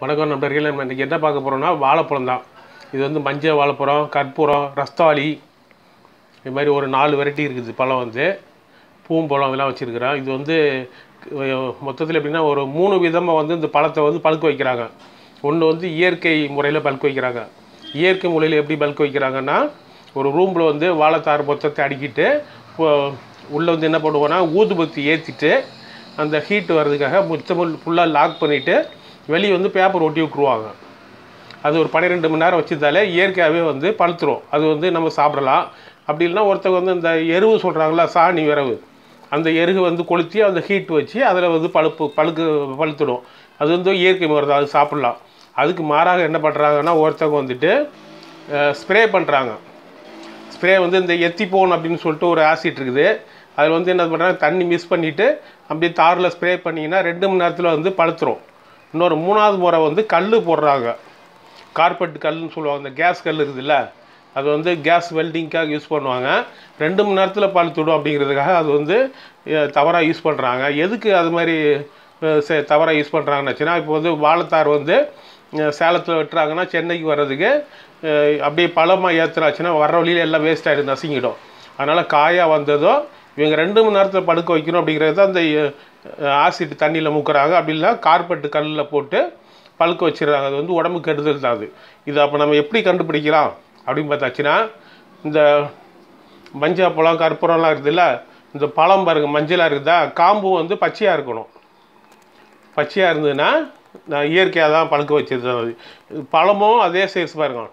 வணக்கம் நண்பர்களே நம்ம இன்றைக்கி என்ன பார்க்க போகிறோம்னா வாழைப்பழம் தான் இது வந்து மஞ்சள் வாழைப்பழம் கற்பூரம் ரஸ்தாளி இது மாதிரி ஒரு நாலு வெரைட்டி இருக்குது பழம் வந்து பூம்பழம் இதெல்லாம் வச்சுருக்கிறோம் இது வந்து மொத்தத்தில் எப்படின்னா ஒரு மூணு விதமாக வந்து இந்த பழத்தை வந்து பழுக்க வைக்கிறாங்க ஒன்று வந்து இயற்கை முறையில் பழுக்க வைக்கிறாங்க இயற்கை முறையில் எப்படி பழுக்க வைக்கிறாங்கன்னா ஒரு ரூமில் வந்து வாழைத்தார் மொத்தத்தை அடுக்கிட்டு உள்ளே வந்து என்ன பண்ணுவோன்னா ஊதுபத்தி ஏற்றிட்டு அந்த ஹீட் வர்றதுக்காக மொத்தம் ஃபுல்லாக லாக் பண்ணிவிட்டு வெளியே வந்து பேப்பர் ஒட்டி விட்ருவாங்க அது ஒரு பன்னிரெண்டு மணி நேரம் வச்சிருந்தாலே இயற்கையாகவே வந்து பழுத்துரும் அது வந்து நம்ம சாப்பிடலாம் அப்படி இல்லைன்னா ஒருத்தவங்க வந்து இந்த எருவு சொல்கிறாங்களா சாணி விரவு அந்த எருகு வந்து கொளுத்தி அந்த ஹீட் வச்சு அதில் வந்து பழுப்பு பழுக்கு பழுத்துடும் அது வந்து இயற்கை முறை தான் அது சாப்பிட்லாம் அதுக்கு மாறாக என்ன பண்ணுறாங்கன்னா ஒருத்தவங்க வந்துட்டு ஸ்ப்ரே பண்ணுறாங்க ஸ்ப்ரே வந்து இந்த எத்திப்போன் அப்படின்னு சொல்லிட்டு ஒரு ஆசிட் இருக்குது அதில் வந்து என்ன பண்ணுறாங்க தண்ணி மிஸ் பண்ணிவிட்டு அப்படியே தாரில் ஸ்ப்ரே பண்ணிங்கன்னா ரெண்டு மணி நேரத்தில் வந்து பழுத்துரும் இன்னொரு மூணாவது முறை வந்து கல் போடுறாங்க கார்பெட் கல்லுன்னு சொல்லுவாங்க இந்த கேஸ் கல் இருக்குதுல்ல அது வந்து கேஸ் வெல்டிங்க்காக யூஸ் பண்ணுவாங்க ரெண்டு மணி நேரத்தில் பழுத்துடும் அப்படிங்கிறதுக்காக அது வந்து தவறாக யூஸ் பண்ணுறாங்க எதுக்கு அது மாதிரி தவறாக யூஸ் பண்ணுறாங்கன்னு இப்போ வந்து வாழைத்தார் வந்து சேலத்தில் வெட்டுறாங்கன்னா சென்னைக்கு வர்றதுக்கு அப்படியே பழமாக ஏற்றுனாச்சுன்னா வர்ற வழியில் எல்லாம் வேஸ்ட் ஆகிடும் நசுங்கிடும் அதனால் காயாக வந்ததோ இவங்க ரெண்டு மணி நேரத்தில் படுக்க வைக்கணும் அப்படிங்கிறது தான் அந்த ஆசிட் தண்ணியில் முக்கிறாங்க அப்படி இல்லை கார்பெட்டு கல்லில் போட்டு பழுக்க வச்சிடுறாங்க அது வந்து உடம்பு கெடுதல் தான் அது இது அப்போ நம்ம எப்படி கண்டுபிடிக்கலாம் அப்படின்னு பார்த்தாச்சுன்னா இந்த மஞ்சள் பழம் கற்பூரம்லாம் இருக்குதுல்ல இந்த பழம் பாருங்க மஞ்சளாக இருக்குதா காம்பு வந்து பச்சையாக இருக்கணும் பச்சையாக இருந்ததுன்னா நான் இயற்கையாக தான் பழுக்க வச்சிருந்தேன் அது பழமும் அதே சைஸ் பாருங்க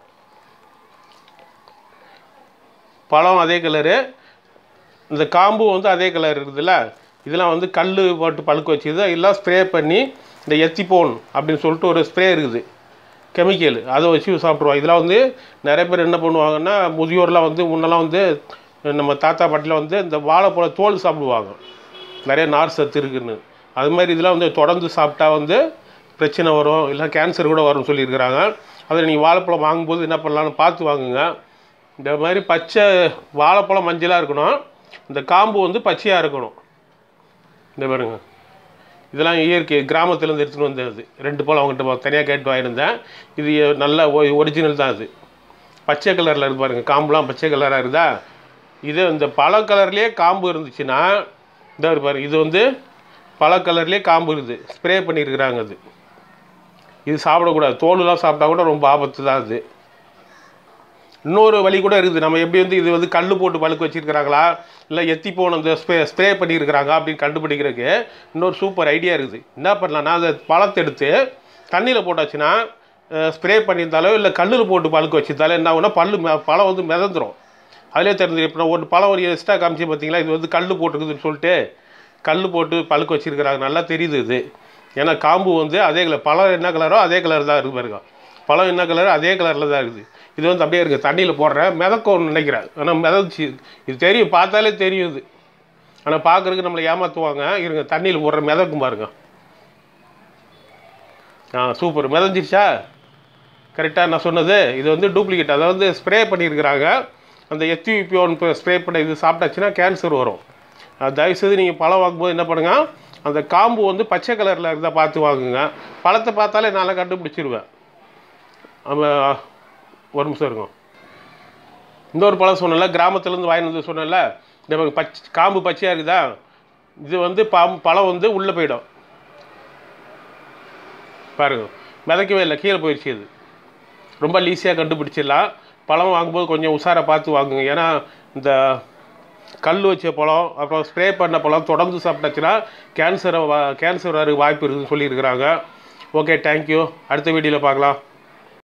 பழம் அதே கலரு இந்த காம்பு வந்து அதே கலர் இருக்குதுல்ல இதெல்லாம் வந்து கல் போட்டு பழுக்க வச்சுது எல்லாம் ஸ்ப்ரே பண்ணி இந்த எத்திப்போன் அப்படின்னு சொல்லிட்டு ஒரு ஸ்ப்ரே இருக்குது கெமிக்கல் அதை வச்சு சாப்பிடுவாங்க இதெல்லாம் வந்து நிறைய பேர் என்ன பண்ணுவாங்கன்னா முதியோர்லாம் வந்து முன்னெல்லாம் வந்து நம்ம தாத்தா பாட்டிலாம் வந்து இந்த வாழைப்பழ தோல் சாப்பிடுவாங்க நிறைய நார் சத்து இருக்குன்னு அது மாதிரி இதெல்லாம் வந்து தொடர்ந்து சாப்பிட்டா வந்து பிரச்சனை வரும் இல்லை கேன்சர் கூட வரும்னு சொல்லியிருக்கிறாங்க அதை நீங்கள் வாழைப்பழம் வாங்கும்போது என்ன பண்ணலான்னு பார்த்து வாங்குங்க இந்த மாதிரி பச்சை வாழைப்பழம் மஞ்சளாக இருக்கணும் இந்த காம்பு வந்து பச்சையாக இருக்கணும் இந்த பாருங்க இதெல்லாம் இயற்கை கிராமத்துலேருந்து எடுத்துகிட்டு வந்தது ரெண்டு பழம் அவங்ககிட்ட தனியாக கேட்டு வாங்கியிருந்தேன் இது நல்ல ஒரிஜினல் தான் இது பச்சை கலரில் இருக்கு பாருங்கள் காம்புலாம் பச்சை கலராக இருக்குதா இது இந்த பழ கலர்லேயே காம்பு இருந்துச்சுன்னா இந்த பாருங்க இது வந்து பழ கலர்லேயே காம்பு இருக்குது ஸ்ப்ரே பண்ணியிருக்கிறாங்க அது இது சாப்பிடக்கூடாது தோலுலாம் சாப்பிட்டா கூட ரொம்ப ஆபத்து தான் அது இன்னொரு வழி கூட இருக்குது நம்ம எப்படி வந்து இது வந்து கல் போட்டு பழுக்க வச்சுருக்கிறாங்களா இல்லை எத்தி போன இந்த ஸ்ப்ரே ஸ்ப்ரே பண்ணியிருக்கிறாங்க அப்படின்னு கண்டுபிடிக்கிறதுக்கு இன்னொரு சூப்பர் ஐடியா இருக்குது என்ன பண்ணலாம்னா அந்த பழத்தை எடுத்து தண்ணியில் போட்டாச்சுன்னா ஸ்ப்ரே பண்ணியிருந்தாலோ இல்லை கல்லில் போட்டு பழுக்க வச்சிருந்தாலோ என்ன ஆகுனா பல்லு பழம் வந்து மிதந்துடும் அதிலே தெரிஞ்சு இப்போ ஒரு பழம் ஒரு எக்ஸ்ட்ரா காமிச்சு பார்த்தீங்களா இது வந்து கல் போட்டுருக்குதுன்னு சொல்லிட்டு கல் போட்டு பழுக்க வச்சுருக்கிறாங்க நல்லா தெரியுது இது ஏன்னா காம்பு வந்து அதே கலர் பழம் என்ன கலரோ அதே கலர் தான் இருக்குது பாருங்க பழம் என்ன கலரோ அதே கலரில் தான் இருக்குது இது வந்து அப்படியே இருக்குது தண்ணியில் போடுறேன் மிதக்கும்னு நினைக்கிறேன் ஆனால் மிதந்துச்சு இது தெரியும் பார்த்தாலே தெரியும் இது ஆனால் பார்க்குறதுக்கு நம்மளை ஏமாற்றுவாங்க இருங்க தண்ணியில் போடுற மிதக்கும் பாருங்க ஆ சூப்பர் மிதஞ்சிருச்சா கரெக்டாக நான் சொன்னது இது வந்து டூப்ளிகேட் அதாவது ஸ்ப்ரே பண்ணியிருக்கிறாங்க அந்த எத்திபியோன் ஸ்ப்ரே பண்ண இது சாப்பிட்டாச்சுன்னா கேன்சர் வரும் தயவுசெய்து நீங்கள் பழம் வாங்கும்போது என்ன பண்ணுங்கள் அந்த காம்பு வந்து பச்சை கலரில் இருந்தால் பார்த்து வாங்குங்க பழத்தை பார்த்தாலே நல்லா கண்டுபிடிச்சிருவேன் நம்ம ஒரு நிமிஷம் இருக்கும் இன்னொரு பழம் சொன்னல கிராமத்துலேருந்து வாங்கிட்டு வந்து சொன்னல இந்த பச் காம்பு பச்சையாக இருக்குதா இது வந்து பாம்பு பழம் வந்து உள்ளே போயிடும் பாருங்க மிதக்கவே இல்லை கீழே போயிடுச்சு இது ரொம்ப ஈஸியாக கண்டுபிடிச்சிடலாம் பழம் வாங்கும்போது கொஞ்சம் உஷாராக பார்த்து வாங்குங்க ஏன்னா இந்த கல் வச்ச பழம் அப்புறம் ஸ்ப்ரே பண்ண பழம் தொடர்ந்து சாப்பிட்டாச்சுன்னா கேன்சரை கேன்சர் வர வாய்ப்பு இருக்குதுன்னு சொல்லியிருக்கிறாங்க ஓகே தேங்க்யூ அடுத்த வீடியோவில் பார்க்கலாம்